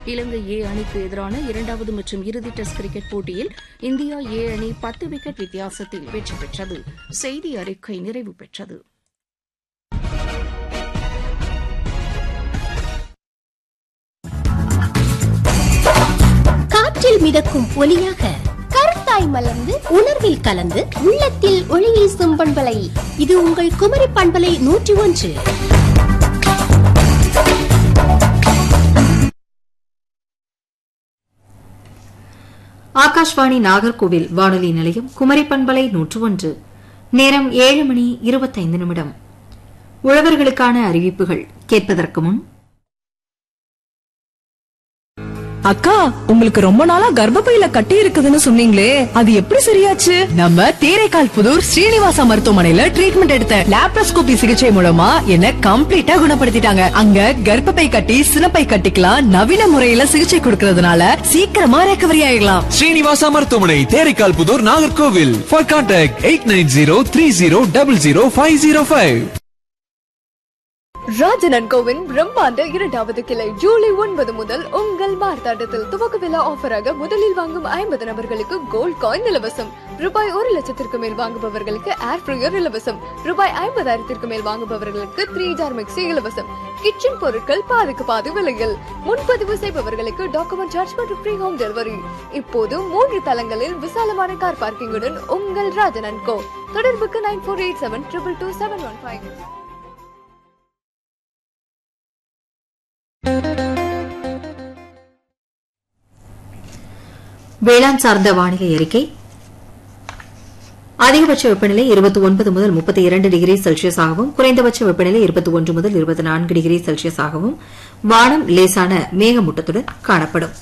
இலங்கை ஏ அணிக்கு எதிரான இரண்டாவது மற்றும் இறுதி டெஸ்ட் கிரிக்கெட் போட்டியில் இந்தியா ஏ அணி பத்து விக்கெட் வித்தியாசத்தில் வெற்றி பெற்றது செய்தி அறிக்கை நிறைவு பெற்றது காற்றில் மிதக்கும் ஒலியாக கருத்தாய் மலர்ந்து உணர்வில் கலந்து உள்ளத்தில் ஒளி வீசும் பண்பலை இது உங்கள் குமரி பண்பலை நூற்றி ஒன்று ஆகாஷ்வாணி நாகர்கோவில் வானொலி நிலையம் குமரி பண்பலை நூற்று ஒன்று நேரம் ஏழு மணி இருபத்தைந்து நிமிடம் உழவர்களுக்கான அறிவிப்புகள் கேட்பதற்கு முன் அக்கா உங்களுக்கு ரொம்ப நாளா கர்ப்பப்பையில கட்டி இருக்குதுன்னு சொன்னீங்களே அது எப்படி சரியாச்சு நம்ம தேரைக்கால் புதூர் ஸ்ரீனிவாசா மருத்துவமனையில ட்ரீட்மெண்ட் எடுத்த லாப்ரோஸ்கோபி சிகிச்சை மூலமா என்ன கம்ப்ளீட்டா குணப்படுத்திட்டாங்க அங்க கர்ப்பப்பை கட்டி சினப்பை கட்டிக்கலாம் நவீன முறையில சிகிச்சை கொடுக்கறதுனால சீக்கிரமா ரெக்கவரி ஆயிடலாம் ஸ்ரீனிவாசா மருத்துவமனை Theraikal Puthur Nagercoil for contact eight nine zero three zero double zero five zero five Rajanan கோவின் பிரம்மாண்ட இரண்டாவது கிளை ஜூலை ஒன்பது முதல் உங்கள் மார்த்தாண்டத்தில் துவக்க விழா ஆஃபராக முதலில் வாங்கும் ஐம்பது நபர்களுக்கு கோல்ட் காயின் இலவசம் ரூபாய் ஒரு லட்சத்திற்கு மேல் வாங்குபவர்களுக்கு ஏர் ஃப்ரையர் இலவசம் ரூபாய் ஐம்பதாயிரத்திற்கு மேல் வாங்குபவர்களுக்கு த்ரீ ஜார் மிக்சி இலவசம் கிச்சன் பொருட்கள் பாதிக்கு பாதி விலையில் முன்பதிவு செய்பவர்களுக்கு டாக்குமெண்ட் சார்ஜ் மற்றும் ஃப்ரீ ஹோம் டெலிவரி இப்போது மூன்று தளங்களில் விசாலமான கார் பார்க்கிங்குடன் உங்கள் ராஜனன் கோ தொடர்புக்கு nine four eight seven triple two seven one five வேளாண் சார்ந்த வானிலை அறிக்கை அதிகபட்ச வெப்பநிலை இருபத்தி ஒன்பது முதல் முப்பத்தி இரண்டு டிகிரி செல்சியஸாகவும் குறைந்தபட்ச வெப்பநிலை இருபத்தி ஒன்று முதல் இருபத்தி நான்கு டிகிரி செல்சியஸாகவும் வானம் லேசான மேகமூட்டத்துடன் காணப்படும்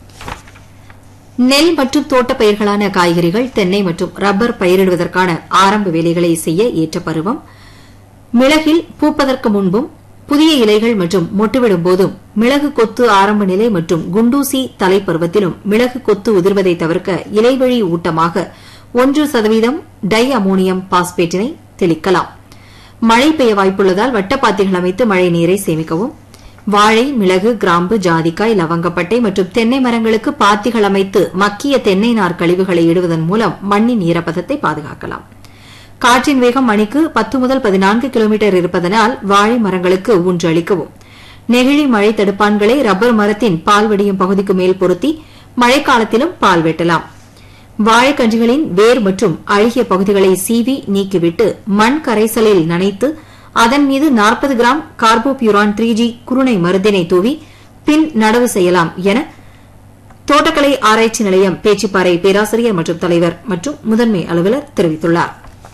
நெல் மற்றும் தோட்டப் பயிர்களான காய்கறிகள் தென்னை மற்றும் ரப்பர் பயிரிடுவதற்கான ஆரம்ப வேலைகளை செய்ய ஏற்ற பருவம் மிளகில் பூப்பதற்கு முன்பும் புதிய இலைகள் மற்றும் மொட்டுவிடும் போதும் மிளகு கொத்து ஆரம்ப நிலை மற்றும் குண்டூசி தலைப்பருவத்திலும் மிளகு கொத்து உதிர்வதை தவிர்க்க இலைவழி ஊட்டமாக ஒன்று சதவீதம் டை அமோனியம் பாஸ்பேட்டினை தெளிக்கலாம் மழை பெய்ய வாய்ப்புள்ளதால் வட்டப்பாத்திகள் அமைத்து மழை நீரை சேமிக்கவும் வாழை மிளகு கிராம்பு ஜாதிக்காய் லவங்கப்பட்டை மற்றும் தென்னை மரங்களுக்கு பாத்திகள் அமைத்து மக்கிய தென்னை நார் கழிவுகளை இடுவதன் மூலம் மண்ணின் ஈரப்பதத்தை பாதுகாக்கலாம் காற்றின் வேகம் மணிக்கு பத்து முதல் பதினான்கு கிலோமீட்டர் இருப்பதனால் வாழை மரங்களுக்கு ஊன்று அளிக்கவும் நெகிழி மழை தடுப்பான்களை ரப்பர் மரத்தின் பால் வடியும் பகுதிக்கு மேல் பொருத்தி மழைக்காலத்திலும் பால் வெட்டலாம் வாழைக்கன்றுகளின் வேர் மற்றும் அழுகிய பகுதிகளை சீவி நீக்கிவிட்டு மண் கரைசலில் நனைத்து அதன் மீது நாற்பது கிராம் கார்போபியூரான் த்ரீ ஜி குருணை மருந்தினை தூவி பின் நடவு செய்யலாம் என தோட்டக்கலை ஆராய்ச்சி நிலையம் பேச்சிப்பாறை பேராசிரியர் மற்றும் தலைவர் மற்றும் முதன்மை அலுவலர் தெரிவித்துள்ளார்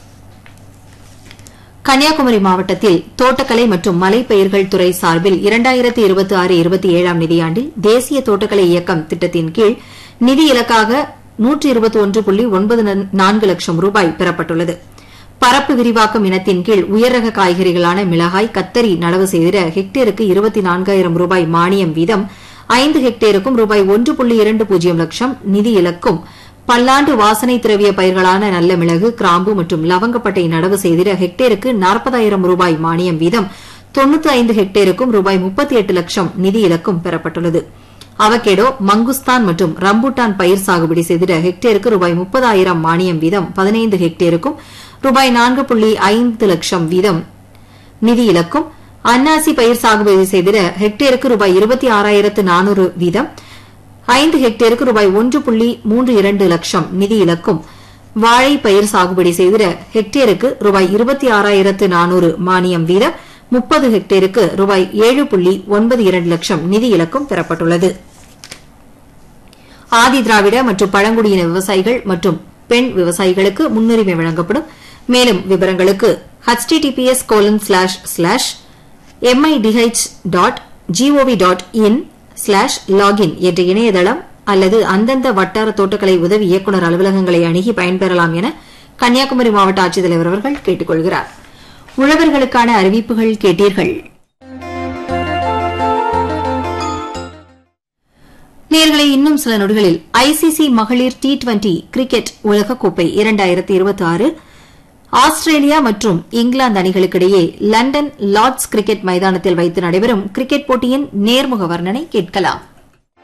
கன்னியாகுமரி மாவட்டத்தில் தோட்டக்கலை மற்றும் மலைப்பயிர்கள் துறை சார்பில் இரண்டாயிரத்தி இருபத்தி ஆறு இருபத்தி ஏழாம் நிதியாண்டில் தேசிய தோட்டக்கலை இயக்கம் திட்டத்தின் கீழ் நிதி இலக்காக நூற்றி இருபத்தி ஒன்று புள்ளி ஒன்பது நான்கு லட்சம் ரூபாய் பெறப்பட்டுள்ளது பரப்பு விரிவாக்கம் இனத்தின் கீழ் உயர்ரக காய்கறிகளான மிளகாய் கத்தரி நடவு செய்திட ஹெக்டேருக்கு இருபத்தி நான்காயிரம் ரூபாய் மானியம் வீதம் ஐந்து ஹெக்டேருக்கும் ரூபாய் ஒன்று புள்ளி இரண்டு பூஜ்ஜியம் லட்சம் நிதி இலக்கும் பல்லாண்டு வாசனை திரவிய பயிர்களான நல்ல மிளகு கிராம்பு மற்றும் லவங்கப்பட்டை நடவு செய்திட ஹெக்டேருக்கு நாற்பதாயிரம் ரூபாய் மானியம் வீதம் தொன்னூத்தி ஐந்து ஹெக்டேருக்கும் ரூபாய் முப்பத்தி எட்டு லட்சம் நிதி இலக்கும் பெறப்பட்டுள்ளது அவகேடோ மங்குஸ்தான் மற்றும் ரம்பூட்டான் பயிர் சாகுபடி செய்திட ஹெக்டேருக்கு ரூபாய் முப்பதாயிரம் மானியம் வீதம் பதினைந்து ஹெக்டேருக்கும் ரூபாய் நான்கு புள்ளி ஐந்து லட்சம் வீதம் நிதி இலக்கும் அன்னாசி பயிர் சாகுபடி செய்திட ஹெக்டேருக்கு ரூபாய் இருபத்தி ஆறாயிரத்து நானூறு வீதம் ஐந்து ஹெக்டேருக்கு ரூபாய் ஒன்று புள்ளி மூன்று இரண்டு லட்சம் நிதி இலக்கும் வாழை பயிர் சாகுபடி செய்திட ஹெக்டேருக்கு ரூபாய் இருபத்தி ஆறாயிரத்து நானூறு மானியம் வீதம் முப்பது ஹெக்டேருக்கு ரூபாய் ஏழு புள்ளி ஒன்பது இரண்டு லட்சம் நிதி இலக்கும் பெறப்பட்டுள்ளது ஆதி திராவிட மற்றும் பழங்குடியின விவசாயிகள் மற்றும் பெண் விவசாயிகளுக்கு முன்னுரிமை வழங்கப்படும் மேலும் விவரங்களுக்கு https colon slash slash MIDH dot GOV dot in slash login என்ற இணையதளம் அல்லது அந்தந்த வட்டார தோட்டக்கலை உதவி இயக்குநர் அலுவலகங்களை அணுகி பயன்பெறலாம் என கன்னியாகுமரி மாவட்ட ஆட்சித்தலைவர் அவர்கள் கேட்டுக் கொள்கிறார் உழவர்களுக்கான அறிவிப்புகள் கேட்டீர்கள் நேர்களை இன்னும் சில நொடிகளில் ஐசிசி மகளிர் டி டுவெண்டி கிரிக்கெட் உலகக்கோப்பை இரண்டாயிரத்தி இருபத்தி ஆறு ஆஸ்திரேலியா மற்றும் இங்கிலாந்து அணிகளுக்கிடையே லண்டன் லார்ட்ஸ் கிரிக்கெட் மைதானத்தில் வைத்து நடைபெறும் கிரிக்கெட் போட்டியின் நேர்முக வர்ணனை கேட்கலாம்